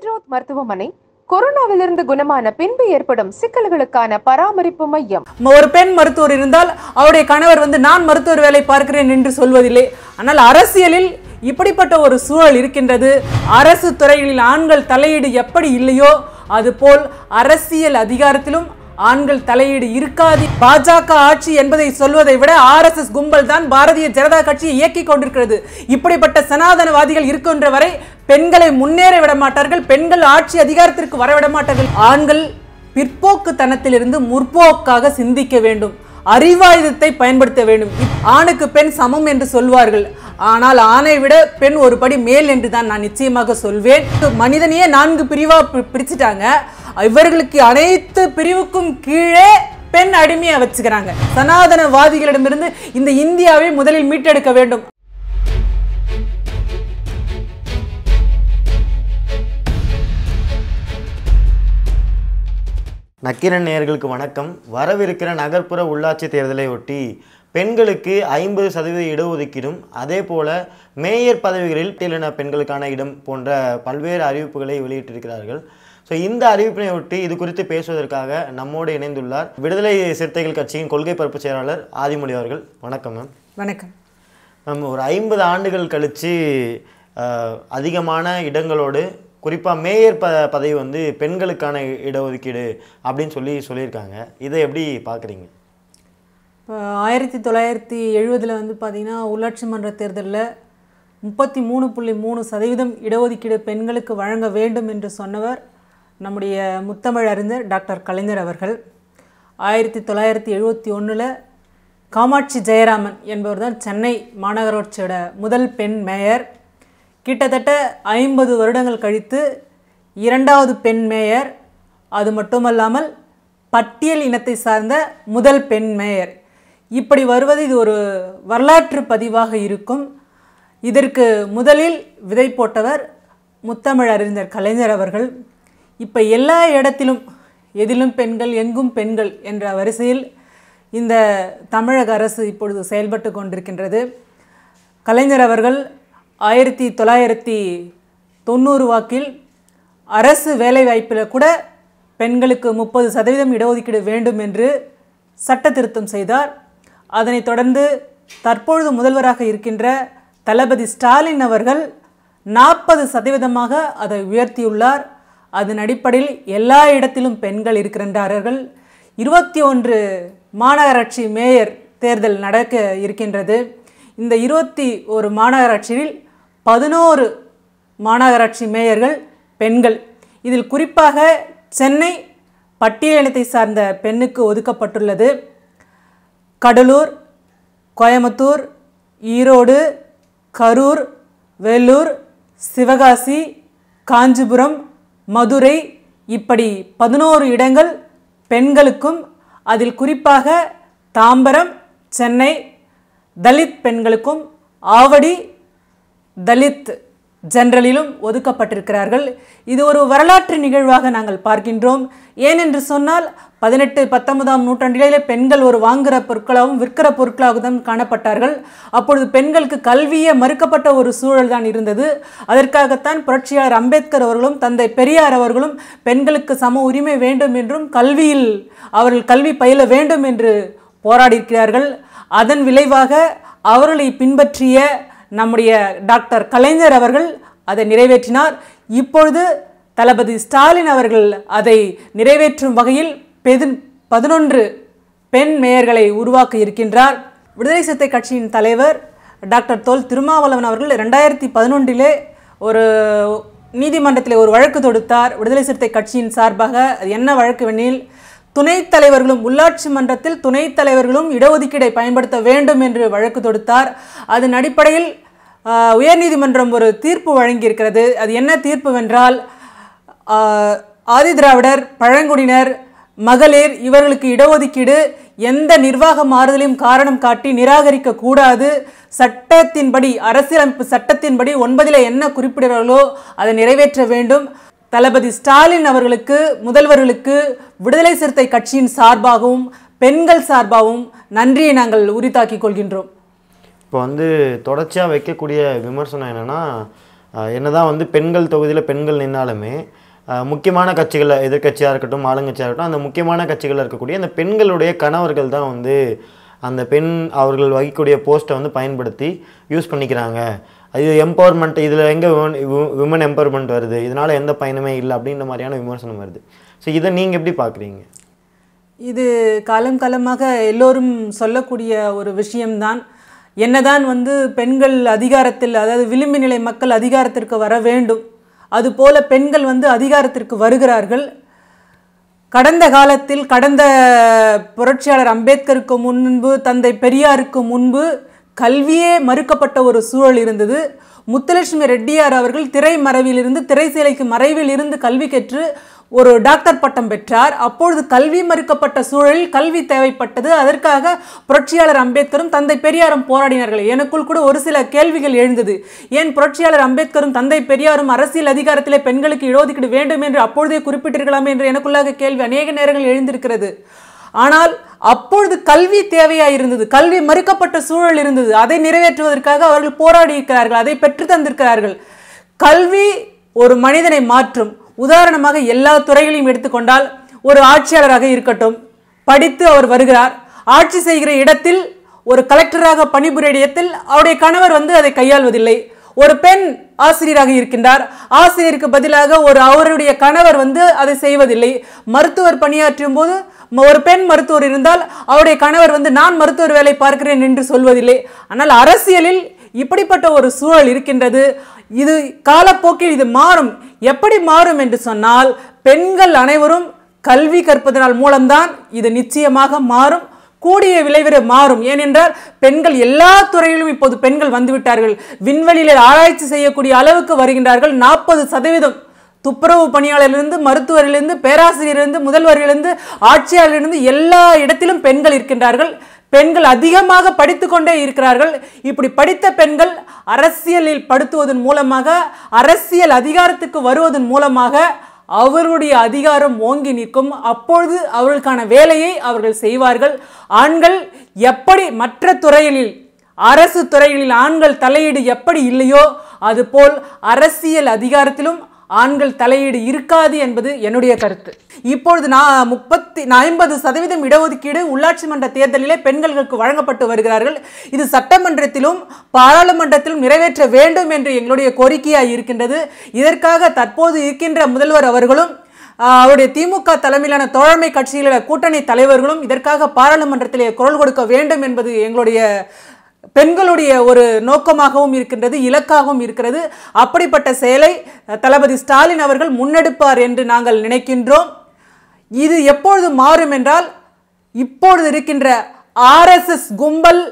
ரோத் மருத்துவமனை கொரோனாவிலிருந்து குணமான பின்பு ஏற்படும் சிக்கல்களுக்கான பராமரிப்பு மையம் ஒரு பெண் மருத்துவர் இருந்தால் அவருடைய கணவர் வந்து நான் மருத்துவர் வேலை பார்க்கிறேன் என்று சொல்வதில்லை ஆனால் அரசியலில் இப்படிப்பட்ட ஒரு சூழல் இருக்கின்றது அரசு துறைகளில் ஆண்கள் தலையீடு எப்படி இல்லையோ அதுபோல் அரசியல் அதிகாரத்திலும் ஆண்கள் தலையீடு இருக்காது பாஜக ஆட்சி என்பதை சொல்வதை விட ஆர்எஸ்எஸ் கும்பல் தான் பாரதிய ஜனதா கட்சியை இயக்கிக் கொண்டிருக்கிறது இப்படிப்பட்ட சனாதனவாதிகள் இருக்கின்ற வரை பெண்களை முன்னேற விட மாட்டார்கள் பெண்கள் ஆட்சி அதிகாரத்திற்கு வரவிட மாட்டார்கள் ஆண்கள் பிற்போக்குத்தனத்திலிருந்து முற்போக்காக சிந்திக்க வேண்டும் அறிவாயுதத்தை பயன்படுத்த வேண்டும் இப்- ஆணுக்கு பெண் சமம் என்று சொல்வார்கள் ஆனால் ஆணை விட பெண் ஒரு படி மேல் என்று தான் நான் நிச்சயமாக சொல்வேன் மனிதனையே நான்கு பிரிவா பி- பிரிச்சுட்டாங்க இவர்களுக்கு அனைத்து பிரிவுக்கும் கீழே பெண் அடிமையா வச்சுக்கிறாங்க சனாதனவாதிகளிடமிருந்து இந்த இந்தியாவை முதலில் மீட்டெடுக்க வேண்டும் நக்கீரன் நேயர்களுக்கு வணக்கம் வரவிருக்கிற நகர்ப்புற உள்ளாட்சி தேர்தலை ஒட்டி பெண்களுக்கு ஐம்பது சதவீத இடஒதுக்கீடும் அதே போல மேயர் பதவிகளில் பட்டியலின பெண்களுக்கான இடம் போன்ற பல்வேறு அறிவிப்புகளை வெளியிட்டிருக்கிறார்கள் ஸோ இந்த அறிவிப்பினை ஒட்டி இது குறித்து பேசுவதற்காக நம்மோடு இணைந்துள்ளார் விடுதலை சிறுத்தைகள் கட்சியின் கொள்கை பரப்பு செயலாளர் ஆதிமொழி அவர்கள் வணக்கம் மேம் வணக்கம் நம்ம ஒரு ஐம்பது ஆண்டுகள் கழித்து அதிகமான இடங்களோடு குறிப்பாக மேயர் ப பதவி வந்து பெண்களுக்கான இடஒதுக்கீடு அப்படின்னு சொல்லி சொல்லியிருக்காங்க இதை எப்படி பார்க்குறீங்க இப்போ ஆயிரத்தி தொள்ளாயிரத்தி எழுபதில் வந்து பார்த்தீங்கன்னா உள்ளாட்சி மன்ற தேர்தலில் முப்பத்தி மூணு புள்ளி மூணு சதவீதம் இடஒதுக்கீடு பெண்களுக்கு வழங்க வேண்டும் என்று சொன்னவர் நம்முடைய முத்தமிழ் அறிஞர் டாக்டர் கலைஞர் அவர்கள் ஆயிரத்தி தொள்ளாயிரத்தி எழுபத்தி ஒன்றில் காமாட்சி ஜெயராமன் என்பவர் தான் சென்னை மாநகராட்சியோட முதல் பெண் மேயர் கிட்டத்தட்ட ஐம்பது வருடங்கள் கழித்து இரண்டாவது பெண் மேயர் அது மட்டுமல்லாமல் பட்டியல் இனத்தை சார்ந்த முதல் பெண் மேயர் இப்படி வருவது இது ஒரு வரலாற்று பதிவாக இருக்கும் இதற்கு முதலில் விதை போட்டவர் முத்தமிழ் அறிஞர் கலைஞர் அவர்கள் இப்போ எல்லா இடத்திலும் எதிலும் பெண்கள் எங்கும் பெண்கள் என்ற வரிசையில் இந்த தமிழக அரசு இப்பொழுது செயல்பட்டு கொண்டிருக்கின்றது கலைஞர் அவர்கள் ஆயிரத்தி தொள்ளாயிரத்தி தொண்ணூறு வாக்கில் அரசு வேலைவாய்ப்பில் கூட பெண்களுக்கு முப்பது சதவீதம் இடஒதுக்கீடு வேண்டும் என்று சட்ட திருத்தம் செய்தார் அதனைத் தொடர்ந்து தற்பொழுது முதல்வராக இருக்கின்ற தளபதி ஸ்டாலின் அவர்கள் நாற்பது சதவீதமாக அதை உயர்த்தியுள்ளார் அதன் அடிப்படையில் எல்லா இடத்திலும் பெண்கள் இருக்கின்றார்கள் இருபத்தி ஒன்று மாநகராட்சி மேயர் தேர்தல் நடக்க இருக்கின்றது இந்த இருபத்தி ஒரு மாநகராட்சியில் பதினோரு மாநகராட்சி மேயர்கள் பெண்கள் இதில் குறிப்பாக சென்னை பட்டியலினத்தை சார்ந்த பெண்ணுக்கு ஒதுக்கப்பட்டுள்ளது கடலூர் கோயம்புத்தூர் ஈரோடு கரூர் வேலூர் சிவகாசி காஞ்சிபுரம் மதுரை இப்படி பதினோரு இடங்கள் பெண்களுக்கும் அதில் குறிப்பாக தாம்பரம் சென்னை தலித் பெண்களுக்கும் ஆவடி தலித் ஜெனரலிலும் ஒதுக்கப்பட்டிருக்கிறார்கள் இது ஒரு வரலாற்று நிகழ்வாக நாங்கள் பார்க்கின்றோம் ஏனென்று சொன்னால் பதினெட்டு பத்தொன்பதாம் நூற்றாண்டிலே பெண்கள் ஒரு வாங்குகிற பொருட்களாகவும் விற்கிற பொருட்களாகவும் தான் காணப்பட்டார்கள் அப்பொழுது பெண்களுக்கு கல்வியே மறுக்கப்பட்ட ஒரு சூழல் தான் இருந்தது அதற்காகத்தான் புரட்சியாளர் அம்பேத்கர் அவர்களும் தந்தை பெரியார் அவர்களும் பெண்களுக்கு சம உரிமை வேண்டும் என்றும் கல்வியில் அவர்கள் கல்வி பயில வேண்டும் என்று போராடியிருக்கிறார்கள் அதன் விளைவாக அவர்களை பின்பற்றிய நம்முடைய டாக்டர் கலைஞர் அவர்கள் அதை நிறைவேற்றினார் இப்பொழுது தளபதி ஸ்டாலின் அவர்கள் அதை நிறைவேற்றும் வகையில் பெது பதினொன்று பெண் மேயர்களை உருவாக்க இருக்கின்றார் விடுதலை சிறுத்தை கட்சியின் தலைவர் டாக்டர் தொல் திருமாவளவன் அவர்கள் ரெண்டாயிரத்தி பதினொன்றிலே ஒரு நீதிமன்றத்தில் ஒரு வழக்கு தொடுத்தார் விடுதலை சிறுத்தை கட்சியின் சார்பாக அது என்ன வழக்கு வெனில் துணைத் தலைவர்களும் உள்ளாட்சி மன்றத்தில் துணைத் தலைவர்களும் இடஒதுக்கீடை பயன்படுத்த வேண்டும் என்று வழக்கு தொடுத்தார் அதன் அடிப்படையில் ஆஹ், உயர்நீதிமன்றம் ஒரு தீர்ப்பு வழங்கியிருக்கிறது அது என்ன தீர்ப்பு வென்றால் ஆஹ், ஆதிதிராவிடர் பழங்குடியினர் மகளிர் இவர்களுக்கு இடஒதுக்கீடு எந்த நிர்வாக மாறுதலையும் காரணம் காட்டி நிராகரிக்க கூடாது சட்டத்தின்படி அரசியலமைப்பு சட்டத்தின்படி ஒன்பதில் என்ன குறிப்பிடுகிறார்களோ அதை நிறைவேற்ற வேண்டும் தளபதி ஸ்டாலின் அவர்களுக்கு முதல்வர்களுக்கு விடுதலை சிறுத்தை கட்சியின் சார்பாகவும் பெண்கள் சார்பாகவும் நன்றியை நாங்கள் உரித்தாக்கிக் கொள்கின்றோம் இப்போ வந்து தொடர்ச்சியாக வைக்கக்கூடிய விமர்சனம் என்னென்னா அஹ், என்னதான் வந்து பெண்கள் தொகுதியில் பெண்கள் நின்னாலுமே அஹ், முக்கியமான கட்சிகள் எதிர்க்கட்சியாக இருக்கட்டும் ஆளுங்கட்சியாக இருக்கட்டும் அந்த முக்கியமான கட்சிகளில் இருக்கக்கூடிய அந்த பெண்களுடைய கணவர்கள் தான் வந்து அந்த பெண் அவர்கள் வகிக்கக்கூடிய போஸ்ட்டை வந்து பயன்படுத்தி யூஸ் பண்ணிக்கிறாங்க இது எம்பவர்மெண்ட் இதில் எங்கே விமன் எம்பவர்மெண்ட் வருது இதனால் எந்த பயனுமே இல்லை அப்படின்ற மாதிரியான விமர்சனம் வருது ஸோ இதை நீங்கள் எப்படி பார்க்குறீங்க இது காலம் காலமாக எல்லோரும் சொல்லக்கூடிய ஒரு விஷயம்தான் என்னதான் வந்து பெண்கள் அதிகாரத்தில் அதாவது விளிம்பு நிலை மக்கள் அதிகாரத்திற்கு வர வேண்டும் அதுபோல பெண்கள் வந்து அதிகாரத்திற்கு வருகிறார்கள் கடந்த காலத்தில் கடந்த புரட்சியாளர் அம்பேத்கருக்கு முன்பு தந்தை பெரியாருக்கு முன்பு கல்வியே மறுக்கப்பட்ட ஒரு சூழல் இருந்தது முத்துலட்சுமி ரெட்டியார் அவர்கள் திரை மறைவிலிருந்து திரைசீலைக்கு மறைவில் இருந்து கல்வி கற்று ஒரு டாக்டர் பட்டம் பெற்றார் அப்பொழுது கல்வி மறுக்கப்பட்ட சூழலில் கல்வி தேவைப்பட்டது அதற்காக புரட்சியாளர் அம்பேத்கரும் தந்தை பெரியாரும் போராடினார்கள் எனக்குள் கூட ஒரு சில கேள்விகள் எழுந்தது ஏன் புரட்சியாளர் அம்பேத்கரும் தந்தை பெரியாரும் அரசியல் அதிகாரத்திலே பெண்களுக்கு இடஒதுக்கீடு வேண்டும் என்று அப்பொழுதே குறிப்பிட்டிருக்கலாமே என்று எனக்குள்ளாக கேள்வி அநேக நேரங்கள் எழுந்திருக்கிறது ஆனால் அப்பொழுது கல்வி தேவையா இருந்தது கல்வி மறுக்கப்பட்ட சூழல் இருந்தது அதை நிறைவேற்றுவதற்காக அவர்கள் போராடி இருக்கிறார்கள் அதை பெற்று தந்திருக்கிறார்கள் கல்வி ஒரு மனிதனை மாற்றும் உதாரணமாக எல்லா துறைகளையும் எடுத்துக்கொண்டால் ஒரு ஆட்சியாளராக இருக்கட்டும் படித்து அவர் வருகிறார் ஆட்சி செய்கிற இடத்தில் ஒரு கலெக்டராக பணிபுரிய இடத்தில் அவருடைய கணவர் வந்து அதை கையாள்வதில்லை ஒரு பெண் ஆசிரியராக இருக்கின்றார் ஆசிரியருக்கு பதிலாக ஒரு அவருடைய கணவர் வந்து அதை செய்வதில்லை மருத்துவர் பணியாற்றும் போது ம- ஒரு பெண் மருத்துவர் இருந்தால் அவருடைய கணவர் வந்து நான் மருத்துவர் வேலை பார்க்கிறேன் என்று சொல்வதில்லை ஆனால் அரசியலில் இப்படிப்பட்ட ஒரு சூழல் இருக்கின்றது இது காலப்போக்கில் இது மாறும் எப்படி மாறும் என்று சொன்னால் பெண்கள் அனைவரும் கல்வி கற்பதனால் மூலம்தான் இது நிச்சயமாக மாறும் கூடிய விளைவிட மாறும் ஏனென்றால் பெண்கள் எல்லா துறையிலும் இப்போது பெண்கள் வந்துவிட்டார்கள் விண்வெளியில் ஆராய்ச்சி செய்யக்கூடிய அளவுக்கு வருகின்றார்கள் நாற்பது சதவீதம் துப்புரவு பணியாளரிலிருந்து மருத்துவரிலிருந்து பேராசிரியரிலிருந்து முதல்வரிலிருந்து ஆட்சியாளரிலிருந்து எல்லா இடத்திலும் பெண்கள் இருக்கின்றார்கள் பெண்கள் அதிகமாக படித்து கொண்டே இருக்கிறார்கள் இப்படி படித்த பெண்கள் அரசியலில் படுத்துவதன் மூலமாக அரசியல் அதிகாரத்துக்கு வருவதன் மூலமாக அவர்களுடைய அதிகாரம் ஓங்கி நிற்கும் அப்பொழுது அவர்களுக்கான வேலையை அவர்கள் செய்வார்கள் ஆண்கள் எப்படி மற்ற துறைகளில் அரசு துறைகளில் ஆண்கள் தலையீடு எப்படி இல்லையோ அதுபோல் அரசியல் அதிகாரத்திலும் ஆண்கள் தலையீடு இருக்காது என்பது என்னுடைய கருத்து இப்பொழுது நான் முப்பத்தி ஐம்பது சதவீதம் இடஒதுக்கீடு உள்ளாட்சி மன்ற தேர்தலிலே பெண்களுக்கு வழங்கப்பட்டு வருகிறார்கள் இது சட்டமன்றத்திலும் பாராளுமன்றத்திலும் நிறைவேற்ற வேண்டும் என்று எங்களுடைய கோரிக்கையாய் இருக்கின்றது இதற்காக தற்போது இருக்கின்ற முதல்வர் அவர்களும் ஆஹ், அவருடைய திமுக தலைமையிலான தோழமை கட்சிகள கூட்டணி தலைவர்களும் இதற்காக பாராளுமன்றத்திலே குரல் கொடுக்க வேண்டும் என்பது எங்களுடைய பெண்களுடைய ஒரு நோக்கமாகவும் இருக்கின்றது இலக்காகவும் இருக்கிறது அப்படிப்பட்ட செயலை அஹ், தளபதி ஸ்டாலின் அவர்கள் முன்னெடுப்பார் என்று நாங்கள் நினைக்கின்றோம் இது எப்பொழுது மாறும் என்றால் இப்பொழுது இருக்கின்ற ஆர்எஸ்எஸ் கும்பல்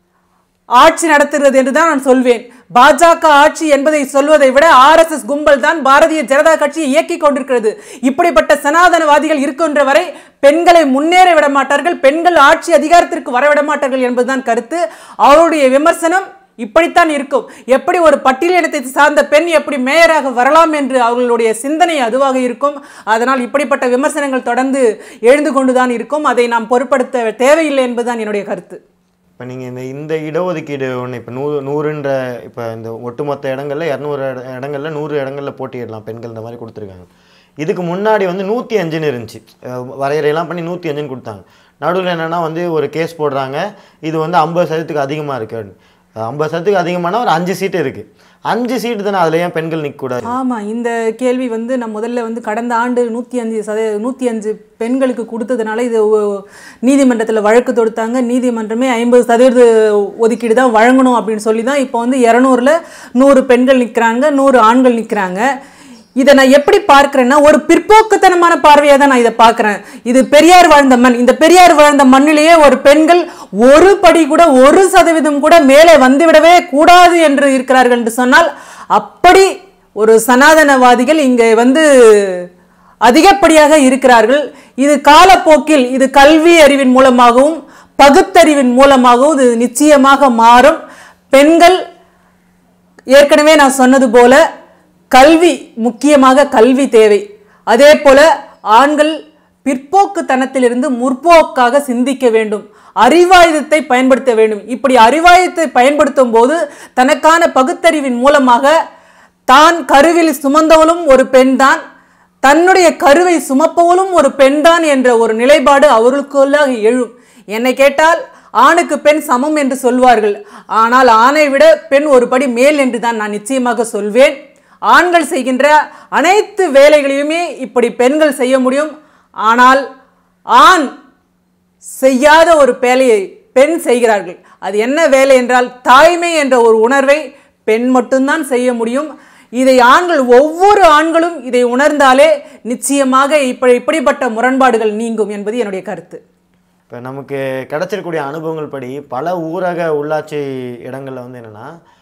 ஆட்சி நடத்துகிறது என்று தான் நான் சொல்வேன் பாஜக ஆட்சி என்பதை சொல்வதை விட ஆர்எஸ்எஸ் கும்பல் தான் பாரதிய ஜனதா கட்சியை இயக்கிக் கொண்டிருக்கிறது இப்படிப்பட்ட சனாதனவாதிகள் இருக்கின்ற வரை பெண்களை முன்னேற விட மாட்டார்கள் பெண்கள் ஆட்சி அதிகாரத்திற்கு வர விட மாட்டார்கள் என்பதுதான் கருத்து அவருடைய விமர்சனம் இப்படித்தான் இருக்கும் எப்படி ஒரு பட்டியலினத்தை சார்ந்த பெண் எப்படி மேயராக வரலாம் என்று அவர்களுடைய சிந்தனை அதுவாக இருக்கும் அதனால் இப்படிப்பட்ட விமர்சனங்கள் தொடர்ந்து எழுந்து கொண்டுதான் இருக்கும் அதை நாம் பொருட்படுத்த தேவையில்லை என்பதுதான் என்னுடைய கருத்து இப்போ நீங்கள் இந்த இந்த இடஒதுக்கீடு ஒன்று இப்போ நூறு நூறுன்ற இப்போ இந்த ஒட்டுமொத்த இடங்கள்ல இரநூறு இடங்கள்ல நூறு இடங்கள்ல போட்டியிடலாம் பெண்கள் இந்த மாதிரி கொடுத்துருக்காங்க இதுக்கு முன்னாடி வந்து நூற்றி அஞ்சுன்னு இருந்துச்சு அஹ் வரையறையெல்லாம் பண்ணி நூற்றி அஞ்சுன்னு கொடுத்தாங்க நடுவில் என்னென்னா வந்து ஒரு கேஸ் போடுறாங்க இது வந்து ஐம்பது சதவீதத்துக்கு அதிகமாக இருக்கு ஐம்பது சதவீதத்துக்கு அதிகமான ஒரு அஞ்சு சீட்டு இருக்குது அஞ்சு சீட்டு தானே அதில் ஏன் பெண்கள் நிற்கக்கூடாது ஆமா இந்த கேள்வி வந்து நான் முதல்ல வந்து கடந்த ஆண்டு நூற்றி அஞ்சு சத நூற்றி அஞ்சு பெண்களுக்கு கொடுத்ததுனால இது ஒ- நீதிமன்றத்தில் வழக்கு தொடுத்தாங்க நீதிமன்றமே ஐம்பது சதவீத ஒதுக்கீடு தான் வழங்கணும் அப்படின்னு சொல்லி தான் இப்போ வந்து இரநூறுல நூறு பெண்கள் நிற்கிறாங்க நூறு ஆண்கள் நிற்கிறாங்க இதை நான் எப்படி பார்க்கிறேன்னா ஒரு பிற்போக்குத்தனமான பார்வையாக தான் நான் இதை பார்க்குறேன் இது பெரியார் வாழ்ந்த மண் இந்த பெரியார் வாழ்ந்த மண்ணிலேயே ஒரு பெண்கள் ஒரு படி கூட ஒரு சதவீதம் கூட மேலே வந்துவிடவே கூடாது என்று இருக்கிறார்கள் என்று சொன்னால் அப்படி ஒரு சனாதனவாதிகள் இங்கே வந்து அதிகப்படியாக இருக்கிறார்கள் இது காலப்போக்கில் இது கல்வி அறிவின் மூலமாகவும் பகுத்தறிவின் மூலமாகவும் இது நிச்சயமாக மாறும் பெண்கள் ஏற்கனவே நான் சொன்னது போல கல்வி முக்கியமாக கல்வி தேவை அதே போல ஆண்கள் பிற்போக்குத்தனத்திலிருந்து முற்போக்காக சிந்திக்க வேண்டும் அறிவாயுதத்தை பயன்படுத்த வேண்டும் இப்படி அறிவாயுதத்தை பயன்படுத்தும் போது தனக்கான பகுத்தறிவின் மூலமாக தான் கருவில் சுமந்தவளும் ஒரு பெண்தான் தன்னுடைய கருவை சுமப்பவளும் ஒரு பெண்தான் என்ற ஒரு நிலைப்பாடு அவர்களுக்குள்ளாக எழும் என்னை கேட்டால் ஆணுக்கு பெண் சமம் என்று சொல்வார்கள் ஆனால் ஆணை விட பெண் ஒரு படி மேல் என்று தான் நான் நிச்சயமாக சொல்வேன் ஆண்கள் செய்கின்ற அனைத்து வேலைகளையுமே இப்படி பெண்கள் செய்ய முடியும் ஆனால் ஆண் செய்யாத ஒரு வேலையை பெண் செய்கிறார்கள் அது என்ன வேலை என்றால் தாய்மை என்ற ஒரு உணர்வை பெண் மட்டும்தான் செய்ய முடியும் இதை ஆண்கள் ஒவ்வொரு ஆண்களும் இதை உணர்ந்தாலே நிச்சயமாக இப்படி இப்படிப்பட்ட முரண்பாடுகள் நீங்கும் என்பது என்னுடைய கருத்து இப்போ நமக்கு கிடைச்சிருக்கக்கூடிய அனுபவங்கள் படி பல ஊரக உள்ளாட்சி இடங்களில் வந்து என்னென்னா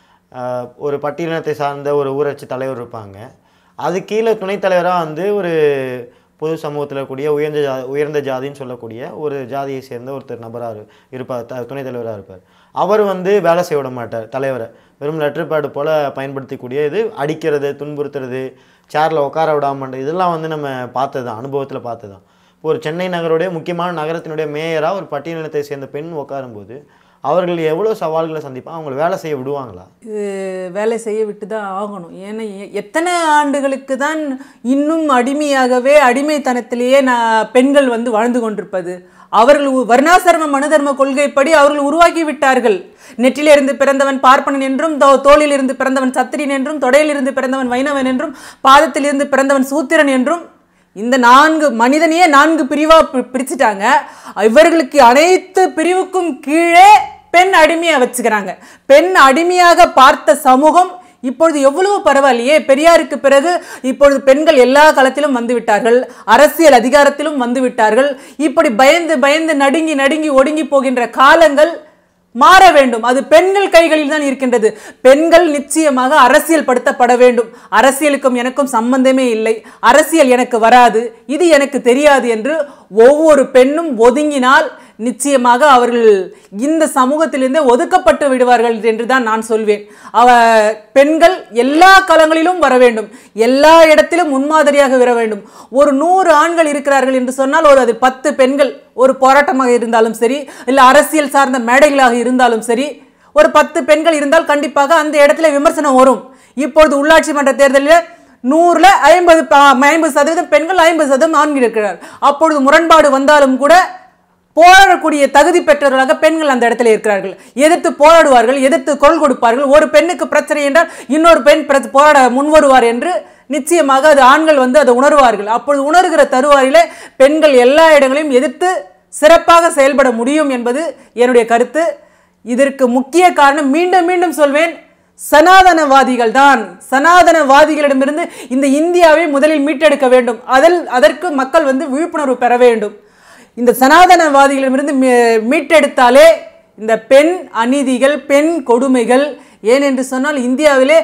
ஒரு பட்டியலினத்தை சார்ந்த ஒரு ஊராட்சி தலைவர் இருப்பாங்க அது கீழே துணைத் தலைவராக வந்து ஒரு பொது சமூகத்தில் கூடிய உயர்ந்த ஜா உயர்ந்த ஜாதின்னு சொல்லக்கூடிய ஒரு ஜாதியை சேர்ந்த ஒருத்தர் நபராக இருப்பார் த துணைத் தலைவராக இருப்பார் அவர் வந்து வேலை செய்ய விட மாட்டார் தலைவரை வெறும் லெட்டர் பேடு போல் பயன்படுத்தக்கூடிய இது அடிக்கிறது துன்புறுத்துறது சேரில் உட்கார விடாம இதெல்லாம் வந்து நம்ம பார்த்தது தான் அனுபவத்தில் பார்த்தது தான் இப்போ ஒரு சென்னை நகருடைய முக்கியமான நகரத்தினுடைய மேயராக ஒரு பட்டியலினத்தை சேர்ந்த பெண் உட்காரும்போது அவர்கள் எவ்வளோ சவால்களை சந்திப்பாங்க அவங்களை வேலை செய்ய விடுவாங்களா இது வேலை செய்ய விட்டு தான் ஆகணும் ஏன்னா எ- எத்தனை ஆண்டுகளுக்கு தான் இன்னும் அடிமையாகவே அடிமைத்தனத்திலேயே நான் பெண்கள் வந்து வாழ்ந்து கொண்டிருப்பது அவர்கள் உ- வர்ணாசிரம மனுதர்ம கொள்கைப்படி அவர்கள் உருவாக்கி விட்டார்கள் நெற்றிலிருந்து பிறந்தவன் பார்ப்பனன் என்றும் தோ தோளில் இருந்து பிறந்தவன் சத்திரியன் என்றும் தொடையிலிருந்து பிறந்தவன் வைணவன் என்றும் பாதத்திலிருந்து பிறந்தவன் சூத்திரன் என்றும் இந்த நான்கு மனிதனையே நான்கு பிரிவா பி- பிரிச்சுட்டாங்க இவர்களுக்கு அனைத்து பிரிவுக்கும் கீழே பெண் அடிமையா வச்சுக்கிறாங்க பெண் அடிமையாக பார்த்த சமூகம் இப்பொழுது எவ்வளவு பரவாயில்லையே பெரியாருக்கு பிறகு இப்பொழுது பெண்கள் எல்லா களத்திலும் வந்து விட்டார்கள் அரசியல் அதிகாரத்திலும் வந்து விட்டார்கள் இப்படி பயந்து பயந்து நடுங்கி நடுங்கி ஒடுங்கி போகின்ற காலங்கள் மாற வேண்டும் அது பெண்கள் கைகளில் தான் இருக்கின்றது பெண்கள் நிச்சயமாக அரசியல் படுத்தப்பட வேண்டும் அரசியலுக்கும் எனக்கும் சம்பந்தமே இல்லை அரசியல் எனக்கு வராது இது எனக்கு தெரியாது என்று ஒவ்வொரு பெண்ணும் ஒதுங்கினால் நிச்சயமாக அவர்கள் இந்த சமூகத்திலிருந்தே ஒதுக்கப்பட்டு விடுவார்கள் என்று தான் நான் சொல்வேன் அவ பெண்கள் எல்லா களங்களிலும் வர வேண்டும் எல்லா இடத்திலும் முன்மாதிரியாக வர வேண்டும் ஒரு நூறு ஆண்கள் இருக்கிறார்கள் என்று சொன்னால் ஒரு அது பத்து பெண்கள் ஒரு போராட்டமாக இருந்தாலும் சரி இல்லை அரசியல் சார்ந்த மேடைகளாக இருந்தாலும் சரி ஒரு பத்து பெண்கள் இருந்தால் கண்டிப்பாக அந்த இடத்துல விமர்சனம் வரும் இப்பொழுது உள்ளாட்சி மன்ற தேர்தலில் நூறுல ஐம்பது ஐம்பது சதவீதம் பெண்கள் ஐம்பது சதவீதம் ஆண்கள் இருக்கிறார் அப்பொழுது முரண்பாடு வந்தாலும் கூட போராடக்கூடிய தகுதி பெற்றவர்களாக பெண்கள் அந்த இடத்துல இருக்கிறார்கள் எதிர்த்து போராடுவார்கள் எதிர்த்து குரல் கொடுப்பார்கள் ஒரு பெண்ணுக்கு பிரச்சனை என்றால் இன்னொரு பெண் பிர- போராட முன்வருவார் என்று நிச்சயமாக அது ஆண்கள் வந்து அதை உணர்வார்கள் அப்பொழுது உணர்கிற தருவாயிலே பெண்கள் எல்லா இடங்களையும் எதிர்த்து சிறப்பாக செயல்பட முடியும் என்பது என்னுடைய கருத்து இதற்கு முக்கிய காரணம் மீண்டும் மீண்டும் சொல்வேன் சனாதனவாதிகள் தான் சனாதனவாதிகளிடமிருந்து இந்த இந்தியாவை முதலில் மீட்டெடுக்க வேண்டும் அதில் அதற்கு மக்கள் வந்து விழிப்புணர்வு பெற வேண்டும் இந்த சனாதனவாதிகளிடமிருந்து மீ- மீட்டெடுத்தாலே இந்த பெண் அநீதிகள் பெண் கொடுமைகள் ஏனென்று சொன்னால் இந்தியாவிலே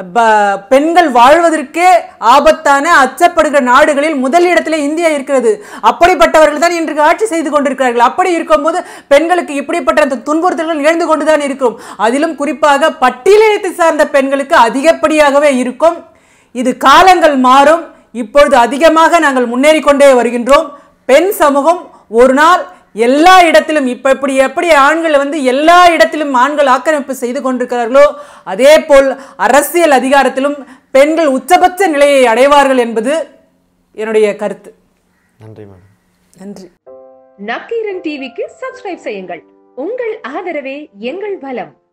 ப- பெண்கள் வாழ்வதற்கே ஆபத்தான அச்சப்படுகிற நாடுகளில் முதல் இடத்திலே இந்தியா இருக்கிறது அப்படிப்பட்டவர்கள் தான் இன்றைக்கு ஆட்சி செய்து கொண்டிருக்கிறார்கள் அப்படி இருக்கும்போது பெண்களுக்கு இப்படிப்பட்ட அந்த துன்புறுத்தல்கள் நிகழ்ந்து கொண்டுதான் இருக்கும் அதிலும் குறிப்பாக பட்டியலினத்தை சார்ந்த பெண்களுக்கு அதிகப்படியாகவே இருக்கும் இது காலங்கள் மாறும் இப்பொழுது அதிகமாக நாங்கள் முன்னேறி கொண்டே வருகின்றோம் பெண் சமூகம் ஒரு நாள் எல்லா இடத்திலும் இப்ப இப்படி எப்படி ஆண்கள் வந்து எல்லா இடத்திலும் ஆண்கள் ஆக்கிரமிப்பு செய்து கொண்டிருக்கிறார்களோ அதே போல் அரசியல் அதிகாரத்திலும் பெண்கள் உச்சபட்ச நிலையை அடைவார்கள் என்பது என்னுடைய கருத்து நன்றி மேடம் நன்றி நக்கீரன் டிவிக்கு சப்ஸ்கிரைப் செய்யுங்கள் உங்கள் ஆதரவே எங்கள் பலம்